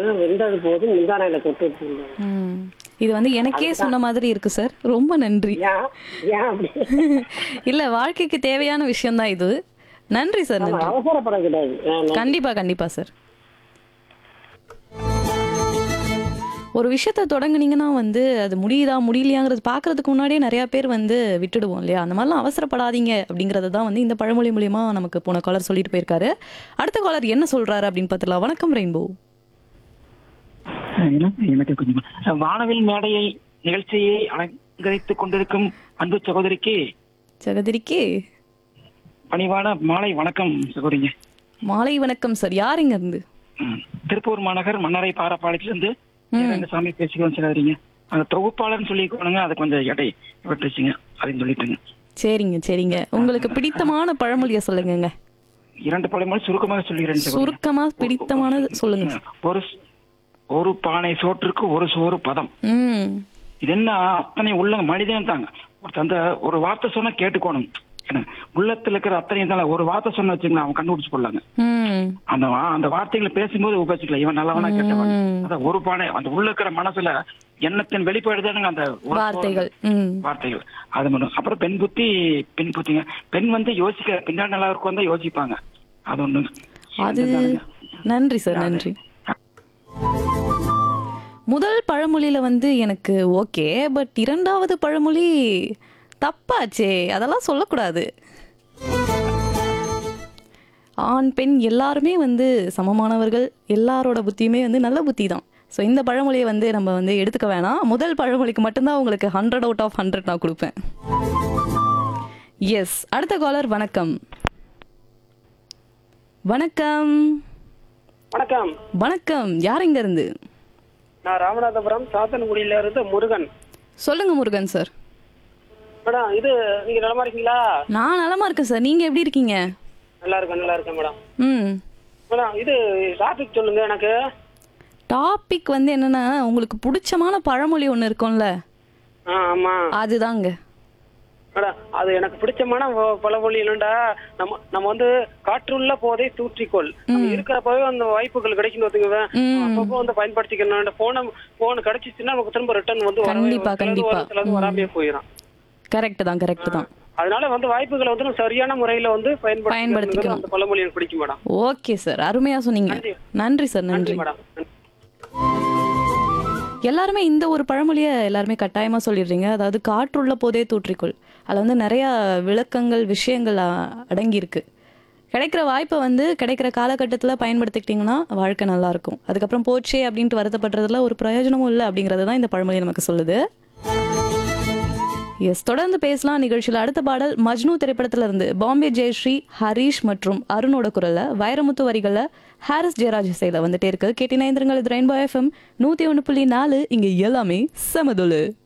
மிளகு வெந்தது போது முந்தானையில தொட்டு வச்சிருந்தேன் ம். இது வந்து எனக்கே சொன்ன மாதிரி இருக்கு சார் ரொம்ப நன்றி ஏன் ஏன் அப்படி இல்ல வாழ்க்கைக்கு தேவையான விஷயம் தான் இது நன்றி சார் ஆமா, நன்றி அவசரப்படக்கூடாது ஏன் கண்டிப்பா கண்டிப்பா சார் ஒரு விஷயத்த தொடங்குனீங்கன்னா வந்து அது முடியுதா முடியலையாங்கிறது பார்க்கறதுக்கு முன்னாடியே நிறைய பேர் வந்து விட்டுடுவோம் இல்லையா அந்த மாதிரிலாம் அவசரப்படாதீங்க அப்படிங்கறது தான் வந்து இந்த பழமொழி மூலியமா நமக்கு போன காலர் சொல்லிட்டு போயிருக்காரு அடுத்த காலர் என்ன சொல்றாரு அப்படின்னு பார்த்துலாம் வணக்கம் ரெயின்போ எனக்கு எனக்கு கொஞ்சம் வானவில் மேடையை நிகழ்ச்சியை அலங்கரித்துக் கொண்டிருக்கும் அன்பு சகோதரிக்கு ஜெகதிரிக்கு பணிவான மாலை வணக்கம் சகோதரிங்க மாலை வணக்கம் சார் யார் இங்க இருந்து ம். திருப்பூர் மாநகர் மன்னரை பாரப்பாளையத்திலிருந்து சாமி பேசிக்கிறோம் சகோதரிங்க அந்த தொகுப்பாளர்னு சொல்லிக்கோணுங்க அது கொஞ்சம் எடை விட்டுருச்சுங்க அப்படின்னு சொல்லிட்டுங்க சரிங்க சரிங்க உங்களுக்கு பிடித்தமான பழமொழியை சொல்லுங்கங்க இரண்டு பழமொழி சுருக்கமாக சொல்லிக்கிறேன் சகோதரி சுருக்கமா பிடித்தமானது சொல்லுங்க ஒரு ஸ்- ஒரு பானை சோற்றுக்கு ஒரு சோறு பதம் ம் இது என்ன அத்தனை உள்ள மனிதன் தாங்க ஒருத்தன் அந்த ஒரு வார்த்தை சொன்னா கேட்டுக்கோணும் என்ன, உள்ளத்துல இருக்கிற அத்தனை தான் ஒரு வார்த்தை சொன்ன வச்சுங்களேன் அவன் கண்டுபிடிச்சு கொள்ளாங்க ம் அந்த வா- அந்த வார்த்தைகளை பேசும்போது உபயோகிச்சுக்கலாம் இவன் நல்லவனா கெட்டவன் அதான் ஒரு பானை அந்த உள்ள இருக்கிற மனசுல எண்ணத்தின் வெளிப்பாடுதானுங்க அந்த ஒரு வார்த்தைகள் ம் வார்த்தைகள் அது மட்டும் அப்புறம் பெண் புத்தி பெண் புத்திங்க பெண் வந்து யோசிக்க பின்னாடி நல்லா இருக்கும் தான் யோசிப்பாங்க அது ஒண்ணு அது நன்றி சார் நன்றி முதல் பழமொழியில வந்து எனக்கு ஓகே பட் இரண்டாவது பழமொழி தப்பாச்சே அதெல்லாம் சொல்லக்கூடாது ஆண் பெண் எல்லாருமே வந்து சமமானவர்கள் எல்லாரோட புத்தியுமே வந்து நல்ல புத்தி தான் ஸோ இந்த பழமொழியை வந்து நம்ம வந்து எடுத்துக்க வேணாம் முதல் பழமொழிக்கு மட்டும்தான் உங்களுக்கு ஹண்ட்ரட் அவுட் ஆஃப் ஹண்ட்ரட் நான் கொடுப்பேன் எஸ் அடுத்த காலர் வணக்கம் வணக்கம் வணக்கம் வணக்கம் யார் இங்க இருந்து நான் ராமநாதபுரம் சாத்தன்குடியில இருந்து முருகன் சொல்லுங்க முருகன் சார் மேடம் இது நீங்க நலமா இருக்கீங்களா நான் நலமா இருக்கேன் சார் நீங்க எப்படி இருக்கீங்க நல்லா இருக்கேன் நல்லா இருக்கேன் மேடம் ம் மேடம் இது டாபிக் சொல்லுங்க எனக்கு டாபிக் வந்து என்னன்னா உங்களுக்கு பிடிச்சமான பழமொழி ஒன்று இருக்கும்ல ஆ ஆமா அதுதாங்க மேடம் அது எனக்கு பிடிச்சமான வ- பழமொழி என்னடா நம்ம நம்ம வந்து காற்றுள்ள போதை தூற்றிக்கொள் நம்ம இருக்கிறப்பவே அந்த வாய்ப்புகள் கிடைக்கணும் வச்சுக்கோங்க அப்பப்போ வந்து பயன்படுத்திக்கணும் போன போன் கிடைச்சிச்சுன்னா நமக்கு திரும்ப ரிட்டர்ன் வந்து வரவே கண்டிப்பா, சிலது கண்டிப்பா. வரும், சிலது வராமே போயிடும் கரெக்ட் தான் கரெக்ட் தான் அதனால வந்து வாய்ப்புகளை வந்து நம்ம சரியான முறையில வந்து பயன்படுத்திக்கணும் பயன்படுத்திக்கணும். அந்த பழமொழி எனக்கு பிடிக்கும் மேடம் ஓகே சார் அருமையா சொன்னீங்க நன்றி. நன்றி சார் நன்றி நன்றி மேடம் எல்லாருமே இந்த ஒரு பழமொழியை எல்லாருமே கட்டாயமா சொல்லிடுறீங்க அதாவது காற்றுள்ள போதே தூற்றிக்கொள் அதில் வந்து நிறைய விளக்கங்கள் விஷயங்கள் அ- அடங்கியிருக்கு கிடைக்கிற வாய்ப்பை வந்து கிடைக்கிற காலகட்டத்தில் பயன்படுத்திக்கிட்டிங்கன்னா வாழ்க்கை நல்லா இருக்கும் அதுக்கப்புறம் போச்சே அப்படின்ட்டு வருத்தப்படுறதுல ஒரு பிரயோஜனமும் இல்லை அப்படிங்கிறது தான் இந்த பழமொழி நமக்கு சொல்லுது எஸ் தொடர்ந்து பேசலாம் நிகழ்ச்சியில் அடுத்த பாடல் மஜ்னு திரைப்படத்துல இருந்து பாம்பே ஜெயஸ்ரீ ஹரிஷ் மற்றும் அருணோட குரல்ல வைரமுத்து வரிகள்ல ஹாரிஸ் ஜெயராஜ் இசையில வந்துட்டே இருக்கு கேட்டினா இது ரெயின்போ எஃப்எம் நூத்தி ஒன்று புள்ளி நாலு இங்க எல்லாமே சமதுலு